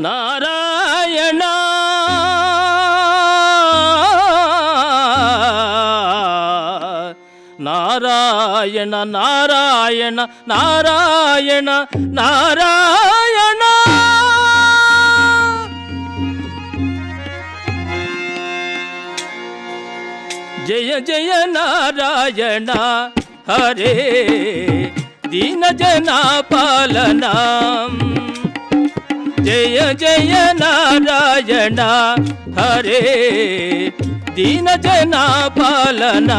నారాయణ నారాయణ నారాయణ నారాయణ నారాయణ జయ జయ నారాయణ హరే దీన జనా పాలన జయ జయ నారాయణ హరే దీన జనా పాలన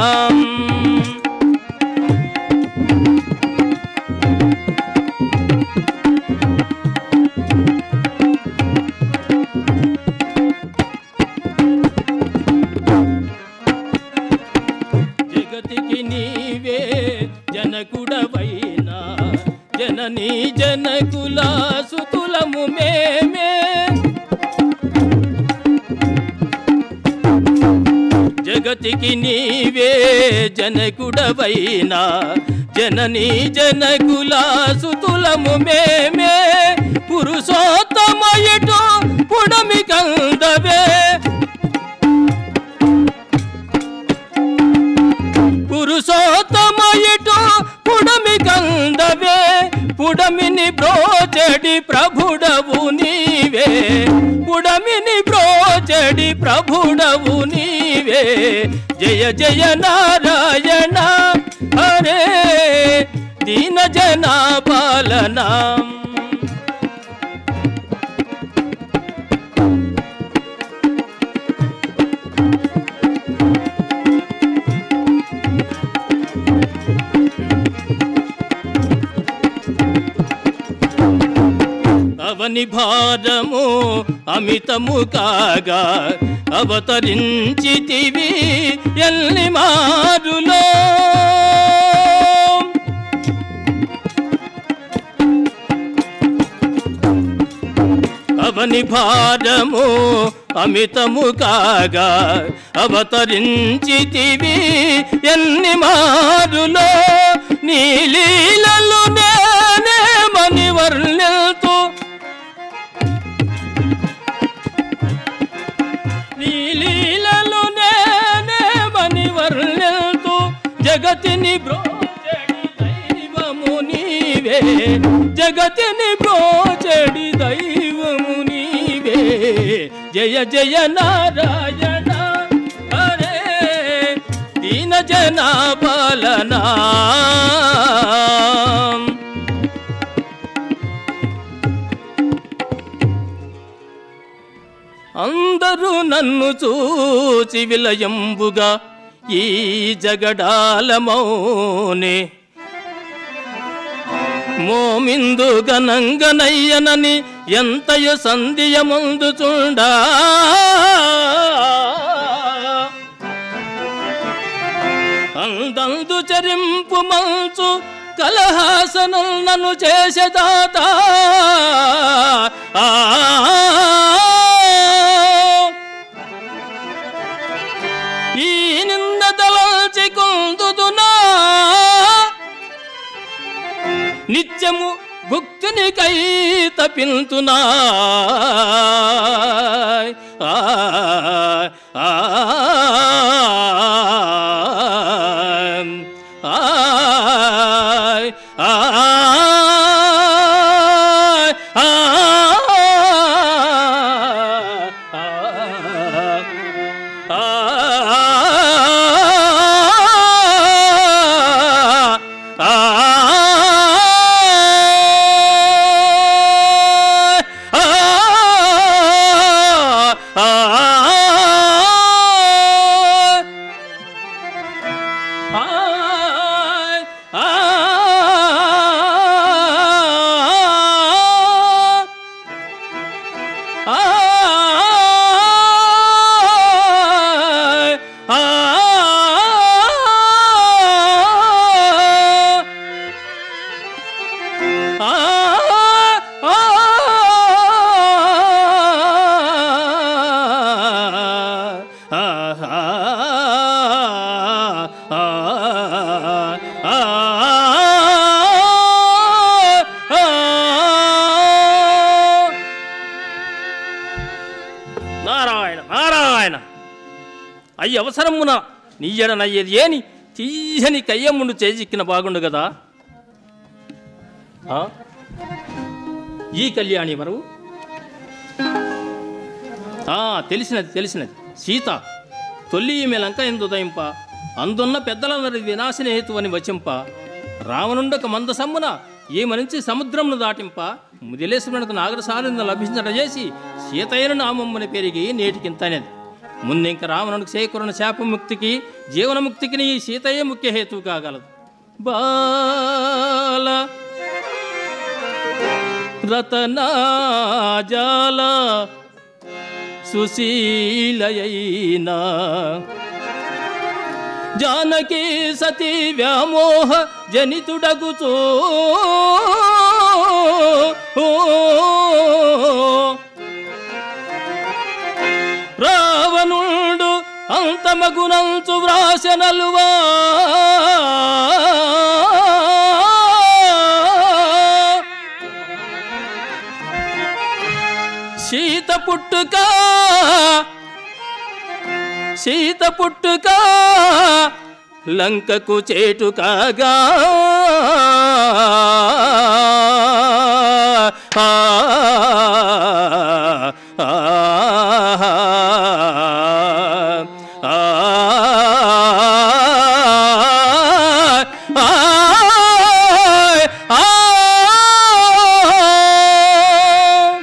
జగతికి నీవే జనకుడవైనా జననీ జనకుల సుతులము మేమే జగతికి నీవే జనకుడవైనా జననీ జనకుల సుతులము మేమే పురుషోత్తమయటో పుడమి కందవే పురుషోత్తమయటో పుడమి కందవే పుడమిని బ్రోచడి ప్రభుడవు నీవే పుడమిని బ్రోచడి ప్రభుడవు నీవే జయ జయ నారాయణ హరే దీన జనా పాలనా అవని భారము అమితము కాగా అవతరించితివి ఎల్లి మారులో అవని భారము అమితము కాగా అవతరించితివి ఎన్ని మారులో నీ లీలలు నేనేమని వర్ణిల్తూ నీ లీలలు నేనేమని వర్ణిల్తూ జగతిని బ్రోచడి దైవము నీవే జగతిని బ్రోచడి దైవము నీవే జయ జయ నారాయణ హరే దీన జనా పాలనా అందరూ నన్ను చూచి విలయంబుగా ఈ జగడాలమౌనే మోమిందు గనంగనయ్యనని ఎంతయు సంధియముందు చూడా అందందు చరింపు మంచు కలహాసనం నన్ను చేసేదాత ఆ ఈ నింద తలచి కుందుదునా నిత్యము భుక్తిని కై తపింతునా ఆ, ఆ, ఆ, ఆ, ఆ, ఆ నారాయణ నారాయణ అయ్యి అవసరమున నీయడనయ్యేది ఏని తీయని కయ్యమ్ముండు చేజిక్కిన బాగుండు కదా ఆ? ఈ కళ్యాణి మరువు ఆ, తెలిసినది తెలిసినది సీత తొల్లి ఈమె లంక ఎందుదయింప అందున్న పెద్దలందరి వినాశన హేతువని వచింప రావణుండక మందసమ్మున ఈమె నుంచి సముద్రమును దాటింప ముదిలేశ్వరునికి నాగరసారింద లభించట చేసి సీతయ్యను నామమ్మని పెరిగి నేటికింతనేది ముందింక రావణునికి చేకూరిన శాపముక్తికి జీవనముక్తికి ఈ సీతయ్య ముఖ్య హేతువు కాగలదు బాల రతనాజాల సుశీలయైనా జానకి సతీ వ్యామోహ జనితుడగుచో రావణుడు అంతమగునంచు వ్రాసనలువా సీత పుట్టుక సీత పుట్టుక లంకకు చేటు కాగా ఆ, ఆ, ఆ, ఆ, ఆ.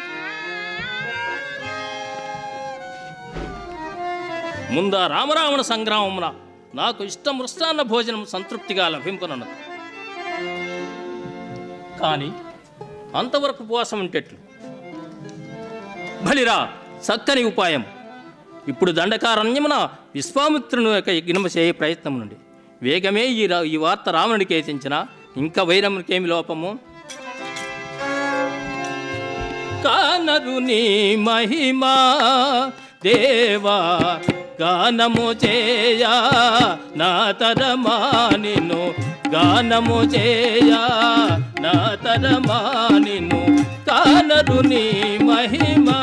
ముందా రామరావణ సంగ్రామమున నాకు ఇష్టం మృష్టాన్న భోజనం సంతృప్తిగా లభింపనున్నది కానీ అంతవరకు ఉపవాసం ఉంటెట్లు బలిరా చక్కని ఉపాయం ఇప్పుడు దండకారణ్యమున విశ్వామిత్రుని యొక్క గినమ చేయ ప్రయత్నం నుండి వేగమే ఈ రా- ఈ వార్త రావణుడికి ఏతించిన ఇంకా వైరమునికేమి లోపము కానరు నీ మహిమా దేవా గానము చేయా నా తరమానిను గానము చేయా నా తరమానిను కానరు నీ మహిమా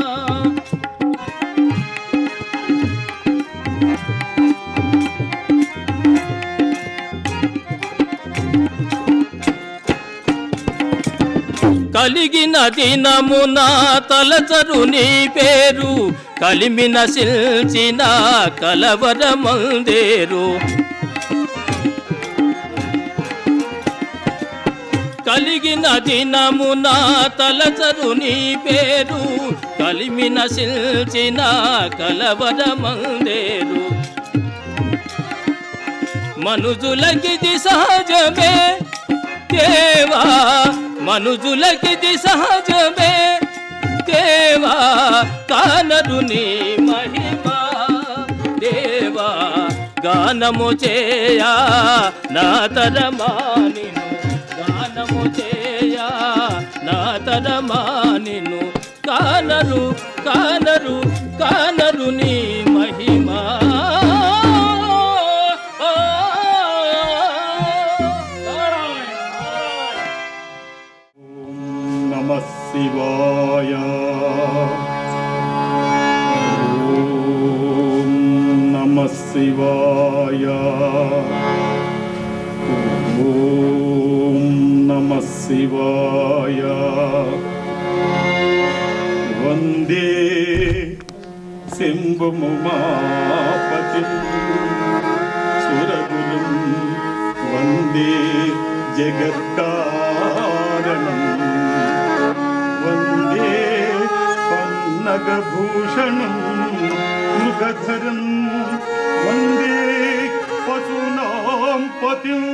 కలిగిన దినమున తలచరు నీ పేరు కలిమిన శిల్చిన కలవరమందేరు కలిగిన దినమున తలచరు నీ పేరు కలిమిన శిల్చిన కలవరమందేరు మనుజులకిది సహజమే దేవా మనుజులకిది సహజమే దేవా కానరు నీ మహిమా దేవా గానము చేయా నా తరమానిను గానము చేయా నా తరమానిను కానరు కానరు కానరు నీ మహిమా నమ శివాయ ఓం నమ శివాయ ఓం నమ శివాయ వందే శంభుమాపతి సురగురుం వందే జగత్కారణం వందే పన్నగభూషణం మృగధరం వందే పశూనాం పతిం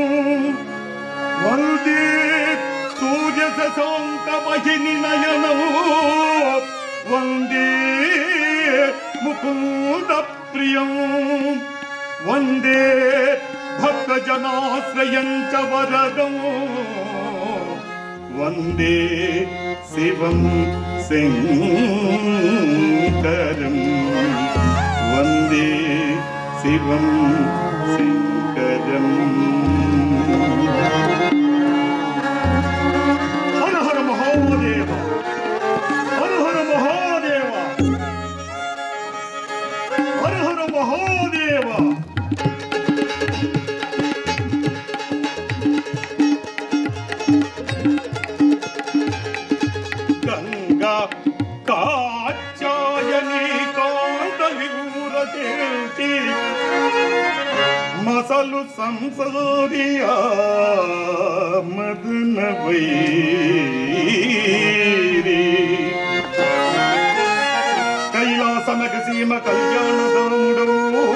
వందే సూర్యశాంతమహిని నయనం వందే ముకుంద ప్రియం వందే భక్తజనాశ్రయం చ వరదం వందే శివం శంకరం వందే శివం శంకరం హర హర మహాదేవ హర హర మహాదేవ మహాదేవ గంగా కాచాయని కాంతలివుర చేసి మసలు సంసారియా మదన వైరి కైలాసనగ సీమ కళ్యాణదాముడు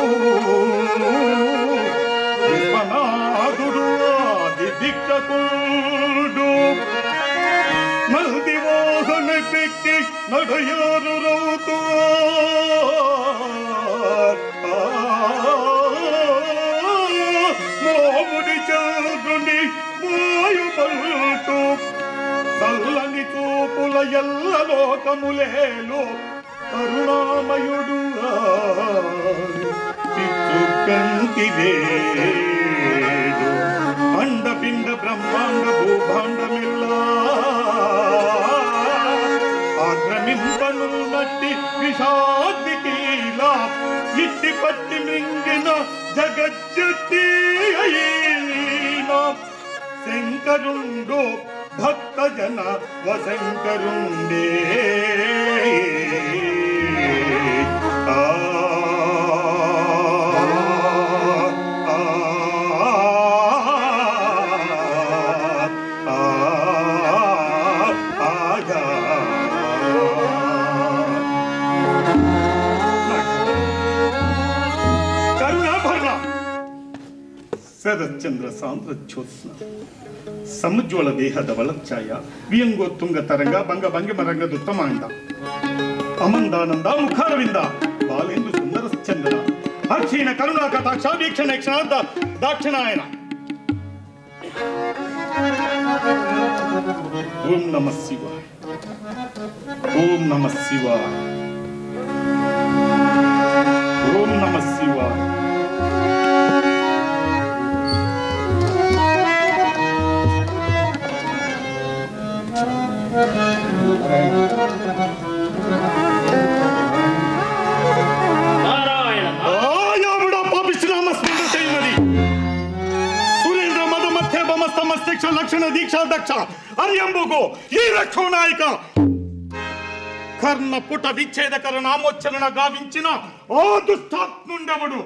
విశ్వనాథుడు ఆది భిక్షకుడు నల్ది వాహన పెట్టి నడయారు రౌతూ మోముడి చంద్రుని వాయుబల్టు చల్లని చూపుల ఎల్ల లోకములేలు కరుణామయుడు చిత్తుకంతి వేడు అండపిండ బ్రహ్మాండ భూభాండమిల్లా ఆక్రమింపను నట్టి విషాది కీలా ఇట్టి పట్టి మింగిన జగజ్జతి అయినా శంకరుండు భక్త జన వశంకరుండే ఆ, ఆ, ఆ, ఆగా. కరుణాభరణ శరచంద్ర సాంద్ర జ్యోత్స్న సముజ్వల దేಹದ ಒಳಚ್ಛಾಯ ವಿಯಂಗೋತ್ತುಂಗ ತರಂಗ ಭಂಗ ಭಂಗಿಮ ರಂಗದ ಉತ್ತಮಾಂಡ ಅಮಂದಾನಂದ ಮುಖಾರವಿಂದ ಬಾಲೆಂದು ಸುಂದರ ಚಂದನ ಅಕ್ಷೀಣ ಕರುಣಾ ಕಟಾಕ್ಷ ವೀಕ್ಷಣ ಕ್ಷಣಾರ್ಧ ದಾಕ್ಷಿಣಾಯನ ಓಂ ನಮ ಶಿವಾಯ ಓಂ ನಮ ಶಿವಾಯ ಓಂ ನಮ ಶಿವಾಯ నారాయణ ఆయావిడ పాపిష్టినామ స్మరణ చేయమని సురేంద్ర మద మధ్య బమస్త మస్తిక్ష లక్షణ దీక్ష దక్ష అర్యంబుకు ఈ రక్షో నాయక కర్ణ పుట విచ్ఛేదకర నామోచ్చరణ గావించిన ఆ దుష్టాత్ముండవుడు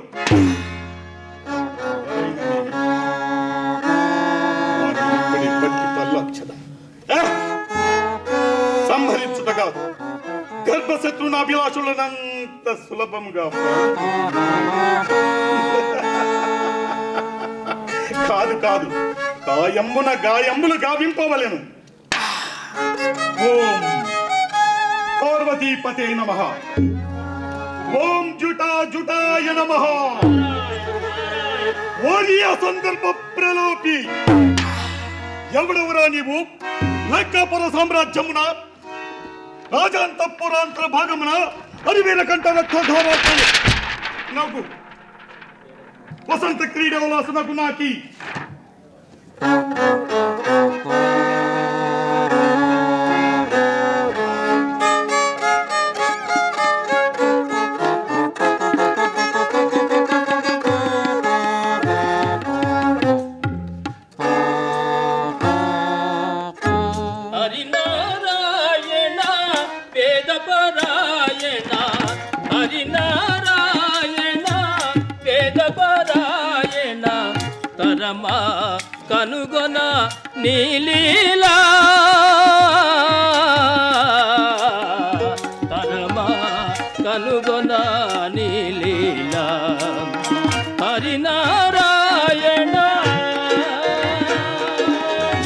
వాడిని బట్టి పల్లక్షద. ఏ? సంహరించుటగా గర్భశత్రున అభిలాషులనంత సులభంగా కాదు కాదు గాయంబున గాయంబులు గావింపవలెను ఓం పార్వతీపతే నమ ఓం జుటా జుటాయ నమ ఓలియ సందర్భ ప్రలోపి ఎవడెవరా నీవు లంకాపుర సామ్రాజ్యమున రాజాంతపురాంతర భాగమున అరివీర కంట రక్తధారాత్మలు నాకు వసంత క్రీడవలాసనకు నాకి హరినారాయణ వేదపరాయణ హరినారాయణ వేదపరాయణ తరమా కనుగొన నీలీలా తరమా కనుగొన నీలీలా హరినారాయణ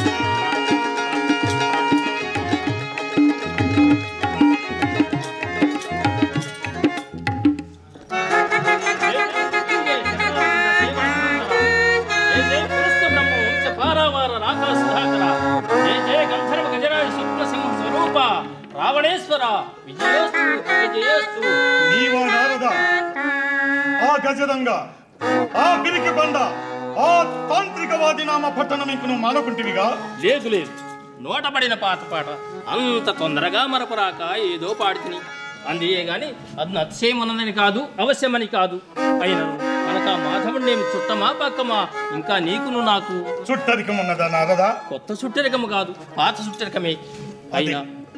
జయ జయ పురస్త బ్రహ్మ వంశ పారావార రాకాశ ధాకర జయ జయ గంధర్వ గజరాజ శుక్ల సింహ స్వరూప రావణేశ్వర విజయోస్తు విజయోస్తు నీవా నారద ఆ గజదంగ ఆ పిరికి బండ ఆ తాంత్రికవాది నామ పట్టణం ఇంక నువ్వు మానకుంటివిగా లేదు లేదు నోటపడిన పాత పాట అంత తొందరగా మరపురాక ఏదో పాడుతుని అందియే గాని అది అతిశయమన్నదని కాదు అవశ్యమని కాదు అయినను కనుక మాధవుడినేమి చుట్టమా పక్కమా ఇంకా నీకును నాకు చుట్టరికం ఉన్నదా నారదా కొత్త చుట్టరికము కాదు పాత చుట్టరికమే అయినా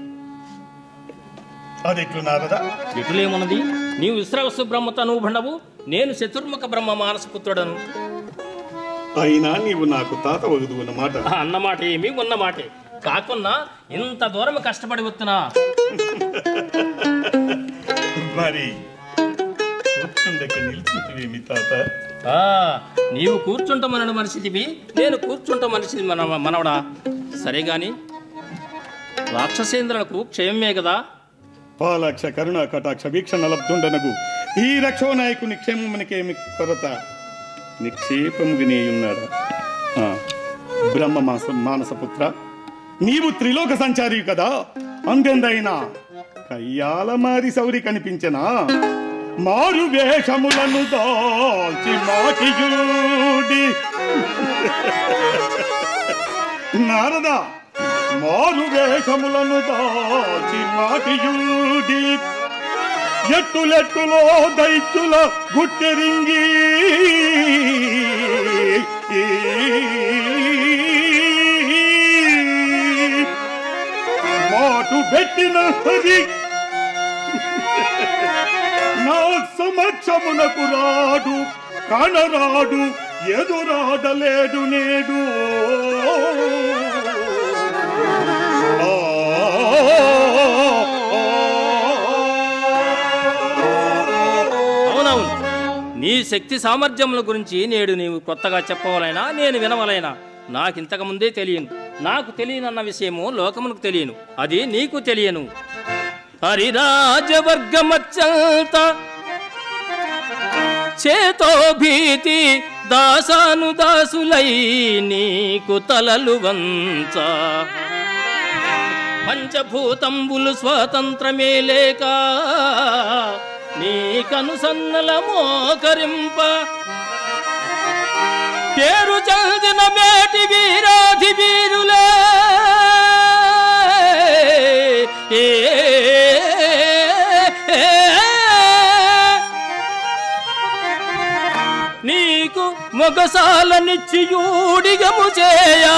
అది ఎట్లు నారదా ఎటులేమున్నది నీవు విశ్రవస్సు బ్రహ్మ తనువు భండవు నేను చతుర్ముఖ బ్రహ్మ మానసపుత్రుడను అయినా నీవు నాకు తాత వగదు అన్నమాట ఆ అన్నమాట ఏమి ఉన్నమాటే కాకున్నా ఇంత దూరం కష్టపడి వస్తున్నా మరి కూర్చుండక నిలిచింటివేమి తాత ఆ, నీవు కూర్చుంటామనడు మనిషిదివి నేను కూర్చుంటా మనిషిది మన మనవడా సరే గాని రాక్షసేంద్రులకు క్షయమే కదా పాలాక్ష కరుణ కటాక్ష వీక్షణ లబ్ధుండనగు ఈ రక్షో నాయకుని క్షేమమునికేమి కొరత నిక్షేపముగినేయున్నాడా ఆ, బ్రహ్మ మాస మానసపుత్ర నీవు త్రిలోక సంచారి కదా అందెందైనా కయ్యాల మారి సౌరి కనిపించనా మారు వేషములను దాల్చి మాటియూడి నారదా మారు వేషములను దాచి మాటియూడి ఎట్టులెట్టులో దైత్యుల గుట్టెరింగి మాటు పెట్టిన హరి నా సమక్షమునకు రాడు కనరాడు ఎదురాడలేడు నేడు అవునవును నీ శక్తి సామర్థ్యముల గురించి నేడు నీవు కొత్తగా చెప్పవలైనా నేను వినవలైనా నాకింతకు ముందే తెలియను నాకు తెలియనన్న విషయము లోకమునకు తెలియను అది నీకు తెలియను హరిరాజవర్గమచ్చంత చేతో భీతి దాసాను దాసులై నీకు తలలు వంచ పంచభూతంబులు స్వాతంత్రమే లేక నీకను సన్నల మోకరింప పేరు చల్దిన మేటి వీరాధి వీరులే ఏ, నీకు మొగసాలనిచ్చి యూడిగము చేయా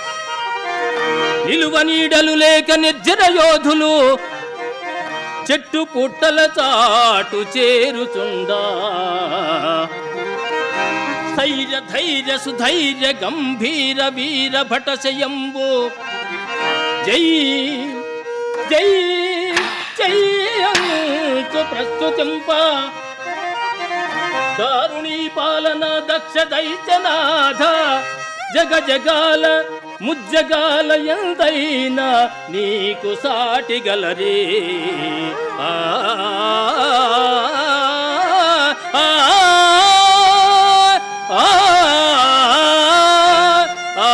నిలువ నీడలు లేక నిర్జన యోధులు చెట్టు పుట్టల చాటు చేరుచుండా ధైర్య ధైర్య సుధైర్య గంభీర వీర భటశయంబు జై జై జై అంతు ప్రస్తుతింప దారుణీ పాలన దక్ష దైత్యనాథ జగ జగాల ముజ్జగాల ఎంతైనా నీకు సాటి గలరే ఆ ఆ, ఆ, ఆ,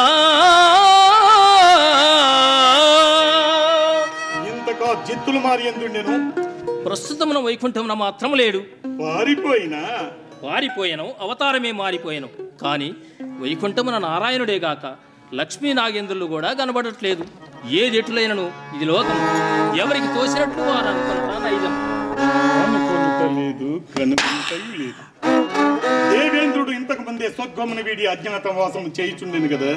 ఇంతకా జిత్తులు మారి ఎందుండెను ప్రస్తుతమున వైకుంఠమున మాత్రం లేడు పారిపోయినా పారిపోయాను అవతారమే మారిపోయాను కానీ వైకుంఠమున నారాయణుడేగాక లక్ష్మీ నాగేంద్రులు కూడా కనబడట్లేదు ఏదెటులైనను ఇది లోకం ఎవరికి తోసినట్లు వారు అనుకుంటా నైజం అనుకొనుట లేదు కనుకొనుటయు లేదు దేవేంద్రుడు ఇంతకు ముందే స్వగమన వీడి అజ్ఞాతవాసం చేయుచుండెను కదా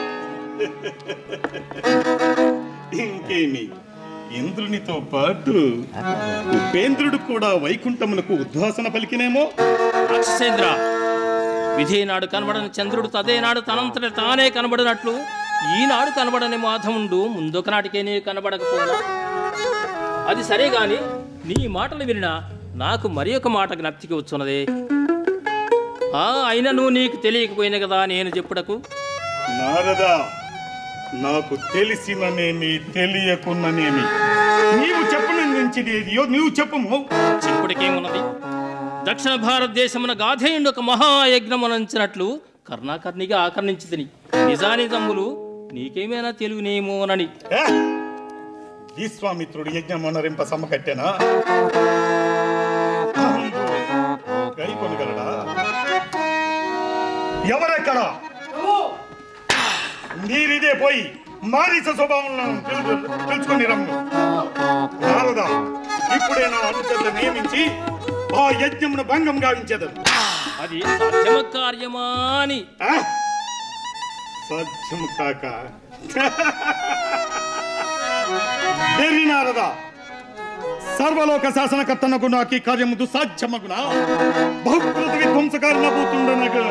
ఇంకేమి ఇంద్రునితో పాటు ఉపేంద్రుడు కూడా వైకుంఠమునకు ఉద్వాసన పలికినేమో రాక్షసేంద్ర విధి నాడు కనబడని చంద్రుడు తదే నాడు తనంతట తానే కనబడినట్లు ఈనాడు కనబడని మాధవుండు ముందొక నాటికే నీ కనబడకపోనా అది సరే గాని నీ మాటలు వినినా నాకు మరి ఒక మాట జ్ఞప్తికి వచ్చున్నదే ఆ అయినను నీకు తెలియకపోయిన కదా నేను చెప్పుటకు నారదా నాకు తెలిసిననేమి తెలియకున్ననేమి నీవు చెప్పనందించిదేదియో నీవు చెప్పుము చెప్పుడికేమున్నది దక్షిణ భారతదేశమున గాధేయుడు ఒక మహాయజ్ఞమునంచినట్లు కర్ణాకర్ణిగా ఆకర్ణించితిని నిజానిజమ్ములు నీకేమైనా తెలుగునేమోనని ఏ? విశ్వామిత్రుడు యజ్ఞం అనరింప సమ్మకట్టెనా కై కొనగలడా ఎవరెక్కడ మీరిదే పోయి మారీస స్వభావం తెలుసుకొని రమ్ము నారదా ఇప్పుడే నా అనుచరులు నియమించి ఆ యజ్ఞమును భంగం గావించేదను అది సాధ్యమ కార్యమా అని ఆ? సాధ్యము కాక దేవి నారద సర్వలోక శాసనకర్తనకు నాకు ఈ కార్యము దుస్సాధ్యమగున బహుకృత విధ్వంసకారణబోతుండనగా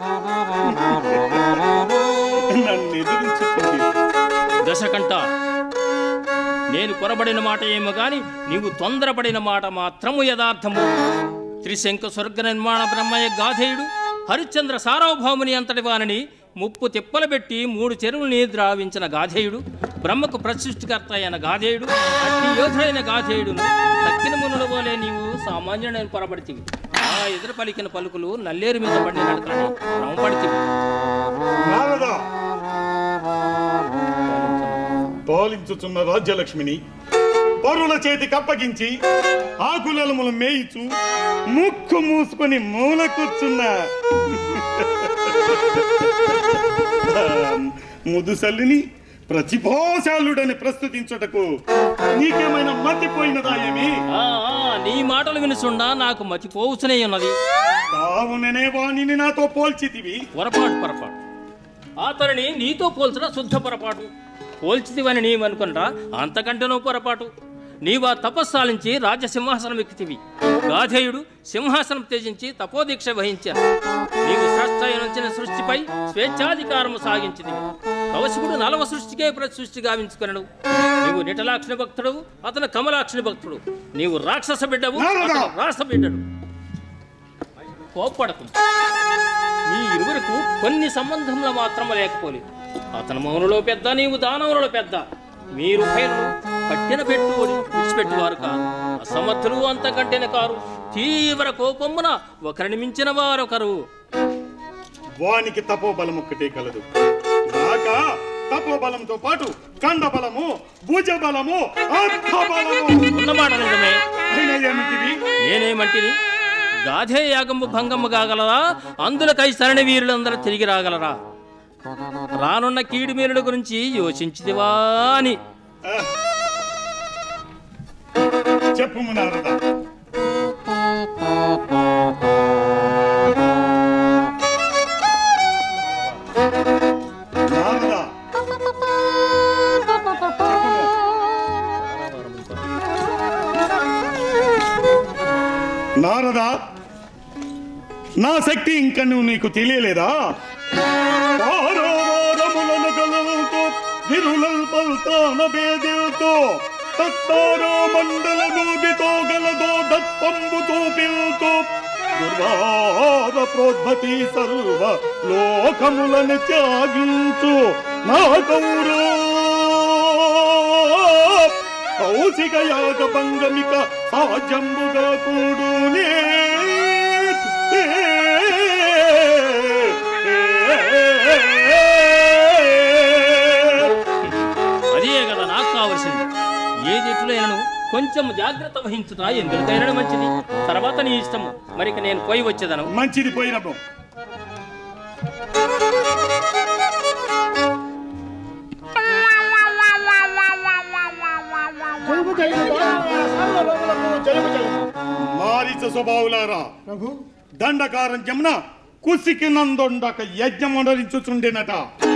నన్ను ఎదురించుతుంది దశకంట నేను కొరబడిన మాట ఏమో గాని నీవు తొందరపడిన మాట మాత్రము యథార్థము త్రిశంక స్వర్గ నిర్మాణ బ్రహ్మయ్య గాధేయుడు హరిశ్చంద్ర సార్వభౌముని అంతటి వారిని ముప్పు తిప్పలబెట్టి మూడు చెరువుల్ని ద్రావించిన గాధేయుడు బ్రహ్మకు ప్రతిష్ఠికర్త అయిన గాధేయుడు అట్టి యోధుడైన గాధేయుడును తక్కిన మునుల వలె నీవు సామాన్యుడైన పొరబడితివి ఆ ఎదురు పలికిన పలుకులు నల్లేరు మీద పడినట్టు కానీ భ్రమపడితివి నారద పాలించుచున్న రాజ్యలక్ష్మిని పరుల చేతికి అప్పగించి ఆకులములు మేయిచు ముక్కు మూసుకొని మూల కూర్చున్న ముదుసల్లిని ప్రతిభాశాలుడని ప్రస్తుతించుటకు నీకేమైనా మతిపోయినదా ఏమి ఆ, ఆ, నీ మాటలు వినుచుండా నాకు మతిపోవుచునే ఉన్నది కావుననే వాణిని నాతో పోల్చితివి పొరపాటు పొరపాటు అతనిని నీతో పోల్చిన శుద్ధ పొరపాటు పోల్చితివని నీవనుకునరా అంతకంటేనో పొరపాటు నీవా తపస్సాలించి రాజసింహాసనం ఎక్కితివి గాధేయుడు సింహాసనం త్యజించి తపోదీక్ష వహించారు నీవు స్రష్టైన సృష్టిపై స్వేచ్ఛాధికారము సాగించితివి కవశికుడు నలవ సృష్టికే ప్రతి సృష్టి గావించుకునడు నీవు నిటలాక్షిణ భక్తుడు అతను కమలాక్షిణ భక్తుడు నీవు రాక్షస బిడ్డవు అతను రాస బిడ్డడు కోప్పడకు మీ ఇరువురికి కొన్ని సంబంధంలో మాత్రమే లేకపోలేదు అతను మౌనులో పెద్ద నీవు దానవులలో పెద్ద మీరు భయను పట్టిన పెట్టు విడిచిపెట్టువారు కాదు అసమర్థులు అంతకంటేనే కారు తీవ్ర కోపమున ఒకరిని మించిన వారొకరు వానికి తపోబలం ఒక్కటే కలదు నాక తపోబలంతో పాటు కండ బలము భుజ బలము అర్థ బలము ఉన్నమాట నిజమే అయినా ఏమిటివి నేనేమంటిని గాధే యాగము భంగము కాగలరా అందులకై సరణి వీరులందరూ తిరిగి రాగలరా రానున్న కీడు మీరుల గురించి యోచించిదివా అని ఆ. చెప్పుము నారద నారద చెప్పుము. నారద నా శక్తి ఇంకా నువ్వు నీకు తెలియలేదా వారవారములను గలవుతో విరులల్ పల్తాన భేదిల్తో తత్తారో మండల నూబితో గలదో దత్తంబుతో పిల్తో దుర్వార ప్రోద్భతి సర్వ లోకములను త్యాగించు నా కౌరో కౌశిక యాగ భంగమిక సాజంబుగా కూడునే అదే కదా నాకు కావలసింది ఏది ఎట్లయినను కొంచెం జాగ్రత్త వహించుతా ఎందుకైనా మంచిది తర్వాత నీ ఇష్టము మరిక నేను పోయి వచ్చేదను మంచిది పోయినప్పుడు జలుబు జలుబు సర్వలోకములకు జలుబు జలుబు మారిచ స్వభావులారా ప్రభు దండకారం జమున కుసికి నందొండక యజ్ఞం ఉండరించుచుండెనట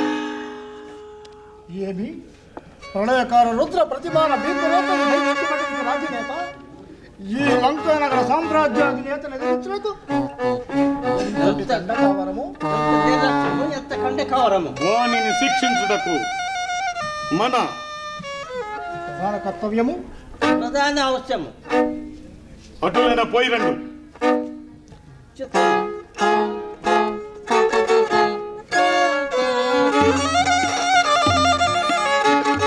ఏమి ప్రళయకార రుద్ర ప్రతిమాన భీమలోకం నైతికపడిన రాజనేత ఈ లంకా నగర సామ్రాజ్యాధినేతను ఎదిరించుటకు ఎంతటి దండకావరము ఎంత కంటే కావరము వాణిని శిక్షించుటకు మన ప్రధాన కర్తవ్యము ప్రధాన అవశ్యము అటులైన పోయిరండు చిత్తం